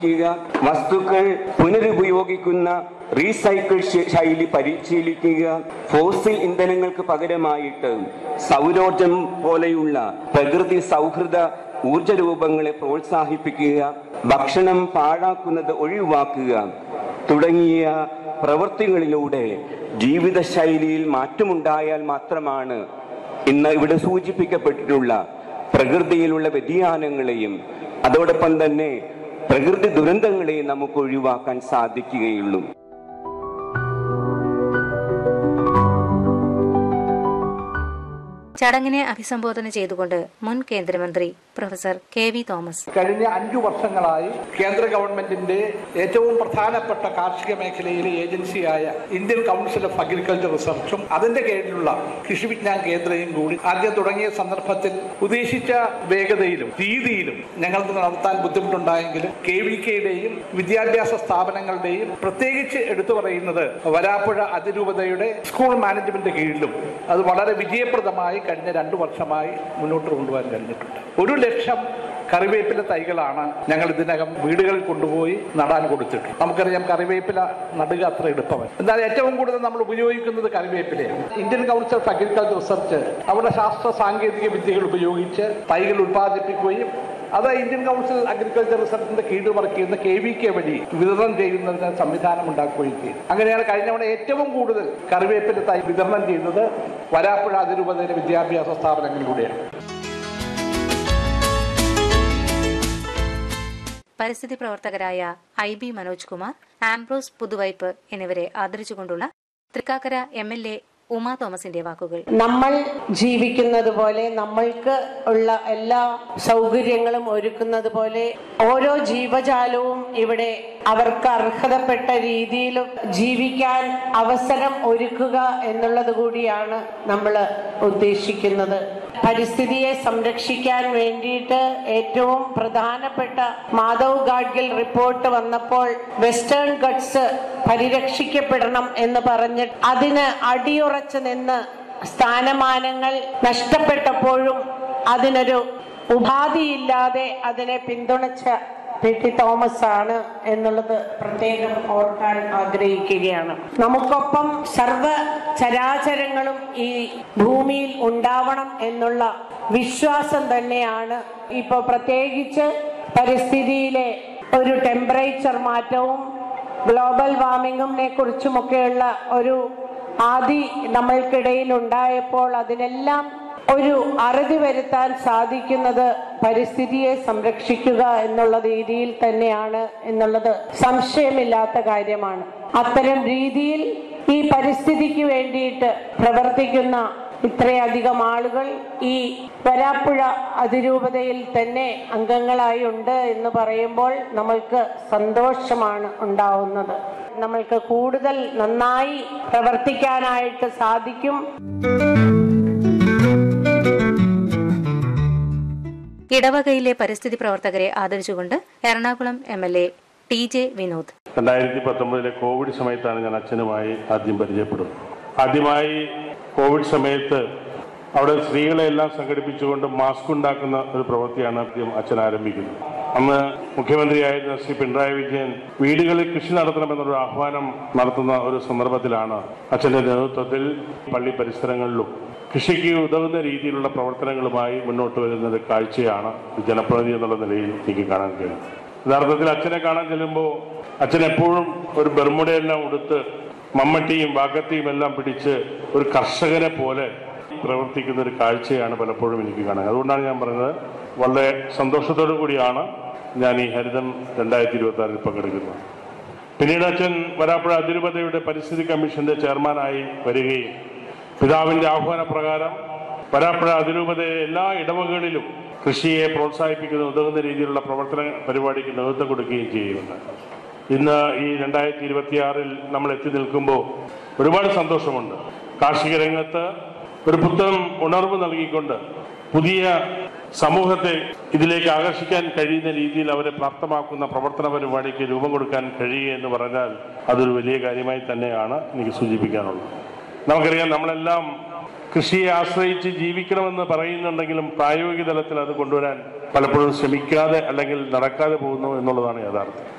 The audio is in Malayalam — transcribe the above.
ചെയ്യുക വസ്തുക്കൾ പുനരുപയോഗിക്കുന്ന റീസൈക്കിൾ ശ- ശൈലി പരിശീലിക്കുക ഫോസിൽ ഇന്ധനങ്ങൾക്ക് പകരമായിട്ട് സൗരോർജം പോലെയുള്ള പ്രകൃതി സൗഹൃദ ഊർജ രൂപങ്ങളെ പ്രോത്സാഹിപ്പിക്കുക ഭക്ഷണം പാഴാക്കുന്നത് ഒഴിവാക്കുക തുടങ്ങിയ പ്രവൃത്തികളിലൂടെ ജീവിതശൈലിയിൽ മാറ്റമുണ്ടായാൽ മാത്രമാണ് ഇന്ന് ഇവിടെ സൂചിപ്പിക്കപ്പെട്ടിട്ടുള്ള പ്രകൃതിയിലുള്ള വ്യതിയാനങ്ങളെയും അതോടൊപ്പം തന്നെ പ്രകൃതി ദുരന്തങ്ങളെയും നമുക്ക് ഒഴിവാക്കാൻ സാധിക്കുകയുള്ളൂ ചടങ്ങിനെ അഭിസംബോധന ചെയ്തുകൊണ്ട് മുൻ കേന്ദ്രമന്ത്രി പ്രൊഫസർ കെ വി തോമസ് കഴിഞ്ഞ അഞ്ചു വർഷങ്ങളായി കേന്ദ്ര ഗവൺമെന്റിന്റെ ഏറ്റവും പ്രധാനപ്പെട്ട കാർഷിക മേഖലയിലെ ഏജൻസിയായ ഇന്ത്യൻ കൗൺസിൽ ഓഫ് അഗ്രികൾച്ചർ റിസർച്ചും അതിന്റെ കീഴിലുള്ള കൃഷി വിജ്ഞാൻ കേന്ദ്രയും കൂടി ആദ്യം തുടങ്ങിയ സന്ദർഭത്തിൽ ഉദ്ദേശിച്ച വേഗതയിലും രീതിയിലും ഞങ്ങൾക്ക് നടത്താൻ ബുദ്ധിമുട്ടുണ്ടായെങ്കിലും കെ വി കെയുടെയും വിദ്യാഭ്യാസ സ്ഥാപനങ്ങളുടെയും പ്രത്യേകിച്ച് എടുത്തു പറയുന്നത് വരാപ്പുഴ അതിരൂപതയുടെ സ്കൂൾ മാനേജ്മെന്റ് കീഴിലും അത് വളരെ വിജയപ്രദമായി കഴിഞ്ഞ രണ്ടു വർഷമായി മുന്നോട്ട് കൊണ്ടുപോകാൻ കഴിഞ്ഞിട്ടുണ്ട് ഒരു ലക്ഷം കറിവേപ്പില തൈകളാണ് ഞങ്ങൾ ഇതിനകം വീടുകളിൽ കൊണ്ടുപോയി നടാൻ കൊടുത്തിട്ടുണ്ട് നമുക്കറിയാം കറിവേപ്പില നടുക അത്ര എളുപ്പമല്ല എന്നാൽ ഏറ്റവും കൂടുതൽ നമ്മൾ ഉപയോഗിക്കുന്നത് കറിവേപ്പിലയാണ് Indian council of agriculture research അവിടെ ശാസ്ത്ര സാങ്കേതിക വിദ്യകൾ ഉപയോഗിച്ച് തൈകൾ ഉൽപ്പാദിപ്പിക്കുകയും അത് ഇന്ത്യൻ കൗൺസിൽ അഗ്രികൾച്ചർ റിസർച്ചിന്റെ കീഴിൽ വർക്ക് ചെയ്യുന്ന കെ വി കെ വഴി വിതരണം ചെയ്യുന്നതിന് സംവിധാനം ഉണ്ടാക്കുകയും ചെയ്തു അങ്ങനെയാണ് കഴിഞ്ഞ തവണ ഏറ്റവും കൂടുതൽ കറിവേപ്പില തൈ വിതരണം ചെയ്യുന്നത് വരാപ്പുഴ അതിരൂപതയിലെ വിദ്യാഭ്യാസ സ്ഥാപനങ്ങളിലൂടെയാണ് പരിസ്ഥിതി പ്രവർത്തകരായ I B Manoj Kumar Ambrose Puthuvype എന്നിവരെ ആദരിച്ചുകൊണ്ടുള്ള Thrikkakara M L A Uma തോമസിന്റെ വാക്കുകൾ നമ്മൾ ജീവിക്കുന്നത് പോലെ നമ്മൾക്ക് ഉള്ള എല്ലാ സൗകര്യങ്ങളും ഒരുക്കുന്നത് പോലെ ഓരോ ജീവജാലവും ഇവിടെ അവർക്ക് അർഹതപ്പെട്ട രീതിയിൽ ജീവിക്കാൻ അവസരം ഒരുക്കുക എന്നുള്ളത് കൂടിയാണ് നമ്മൾ ഉദ്ദേശിക്കുന്നത് പരിസ്ഥിതിയെ സംരക്ഷിക്കാൻ വേണ്ടിയിട്ട് ഏറ്റവും പ്രധാനപ്പെട്ട മാധവ് ഗാഡ്ഗിൽ റിപ്പോർട്ട് വന്നപ്പോൾ വെസ്റ്റേൺ ഗട്ട്സ് പരിരക്ഷിക്കപ്പെടണം എന്ന് പറഞ്ഞ് അതിന് അടിയുറച്ചു നിന്ന് സ്ഥാനമാനങ്ങൾ നഷ്ടപ്പെട്ടപ്പോഴും അതിനൊരു ഉപാധിയില്ലാതെ അതിനെ പിന്തുണച്ച പി ടി തോമസ് ആണ് എന്നുള്ളത് പ്രത്യേകം ഓർക്കാൻ ആഗ്രഹിക്കുകയാണ് നമുക്കൊപ്പം സർവ ചരാചരങ്ങളും ഈ ഭൂമിയിൽ ഉണ്ടാവണം എന്നുള്ള വിശ്വാസം തന്നെയാണ് ഇപ്പൊ പ്രത്യേകിച്ച് പരിസ്ഥിതിയിലെ ഒരു ടെമ്പറേച്ചർ മാറ്റവും ഗ്ലോബൽ വാർമിങ്ങിനെ കുറിച്ചുമൊക്കെയുള്ള ഒരു ആദി നമ്മൾക്കിടയിൽ ഉണ്ടായപ്പോൾ അതിനെല്ലാം ഒരു അറുതി വരുത്താൻ സാധിക്കുന്നത് പരിസ്ഥിതിയെ സംരക്ഷിക്കുക എന്നുള്ള രീതിയിൽ തന്നെയാണ് എന്നുള്ളത് സംശയമില്ലാത്ത കാര്യമാണ് അത്തരം രീതിയിൽ ഈ പരിസ്ഥിതിക്ക് വേണ്ടിയിട്ട് പ്രവർത്തിക്കുന്ന ഇത്രയധികം ആളുകൾ ഈ വരാപ്പുഴ അതിരൂപതയിൽ തന്നെ അംഗങ്ങളായി ഉണ്ട് എന്ന് പറയുമ്പോൾ നമ്മൾക്ക് സന്തോഷമാണ് ഉണ്ടാവുന്നത് നമ്മൾക്ക് കൂടുതൽ നന്നായി പ്രവർത്തിക്കാനായിട്ട് സാധിക്കും ഇടവകയിലെ പരിസ്ഥിതി പ്രവർത്തകരെ ആദരിച്ചുകൊണ്ട് Ernakulam M L A T J Vinod രണ്ടായിരത്തി പത്തൊമ്പതിലെ കോവിഡ് സമയത്താണ് ഞാൻ അച്ഛനുമായി ആദ്യം പരിചയപ്പെടുന്നത് ആദ്യമായി കോവിഡ് സമയത്ത് അവിടെ സ്ത്രീകളെ എല്ലാം സംഘടിപ്പിച്ചുകൊണ്ട് മാസ്ക് ഉണ്ടാക്കുന്ന ഒരു പ്രവൃത്തിയാണ് ആദ്യം അച്ഛൻ ആരംഭിക്കുന്നത് അന്ന് മുഖ്യമന്ത്രിയായിരുന്ന ശ്രീ പിണറായി വിജയൻ വീടുകളിൽ കൃഷി നടത്തണമെന്നൊരു ആഹ്വാനം നടത്തുന്ന ഒരു സന്ദർഭത്തിലാണ് അച്ഛന്റെ നേതൃത്വത്തിൽ പള്ളി പരിസരങ്ങളിലും കൃഷിക്ക് ഉതകുന്ന രീതിയിലുള്ള പ്രവർത്തനങ്ങളുമായി മുന്നോട്ട് വരുന്നത് കാഴ്ചയാണ് ഒരു ജനപ്രതിനിധി എന്നുള്ള നിലയിൽ എനിക്ക് കാണാൻ കഴിയും യഥാർത്ഥത്തിൽ അച്ഛനെ കാണാൻ ചെല്ലുമ്പോൾ അച്ഛൻ എപ്പോഴും ഒരു ബർമുടയെല്ലാം ഉടുത്ത് മമ്മട്ടിയും വാക്കത്തിയും എല്ലാം പിടിച്ച് ഒരു കർഷകനെ പോലെ പ്രവർത്തിക്കുന്ന ഒരു കാഴ്ചയാണ് പലപ്പോഴും എനിക്ക് കാണാൻ അതുകൊണ്ടാണ് ഞാൻ പറഞ്ഞത് വളരെ സന്തോഷത്തോടു കൂടിയാണ് ഞാൻ ഈ ഹരിതം രണ്ടായിരത്തി ഇരുപത്തി ആറിൽ പങ്കെടുക്കുന്നത് പിന്നീട് അച്ഛൻ വരാപ്പുഴ അതിരൂപതയുടെ പരിസ്ഥിതി കമ്മീഷന്റെ ചെയർമാനായി വരികയും പിതാവിന്റെ ആഹ്വാനപ്രകാരം വരാപ്പുഴ അതിരൂപതയെ എല്ലാ ഇടവകളിലും കൃഷിയെ പ്രോത്സാഹിപ്പിക്കുന്ന ഉതകുന്ന രീതിയിലുള്ള പ്രവർത്തന പരിപാടിക്ക് നേതൃത്വം കൊടുക്കുകയും ചെയ്യുന്നുണ്ട് ഇന്ന് ഈ രണ്ടായിരത്തി ഇരുപത്തിയാറിൽ നമ്മൾ എത്തി നിൽക്കുമ്പോൾ ഒരുപാട് സന്തോഷമുണ്ട് കാർഷിക രംഗത്ത് ഒരു പുത്തൻ ഉണർവ് നൽകിക്കൊണ്ട് പുതിയ സമൂഹത്തെ ഇതിലേക്ക് ആകർഷിക്കാൻ കഴിയുന്ന രീതിയിൽ അവരെ പ്രാപ്തമാക്കുന്ന പ്രവർത്തന പരിപാടിക്ക് രൂപം കൊടുക്കാൻ കഴിയുക എന്ന് പറഞ്ഞാൽ അതൊരു വലിയ കാര്യമായി തന്നെയാണ് എനിക്ക് സൂചിപ്പിക്കാനുള്ളത് നമുക്കറിയാം നമ്മളെല്ലാം കൃഷിയെ ആശ്രയിച്ച് ജീവിക്കണമെന്ന് പറയുന്നുണ്ടെങ്കിലും പ്രായോഗിക തലത്തിൽ അത് കൊണ്ടുവരാൻ പലപ്പോഴും ശ്രമിക്കാതെ അല്ലെങ്കിൽ നടക്കാതെ പോകുന്നു എന്നുള്ളതാണ് യാഥാർത്ഥ്യം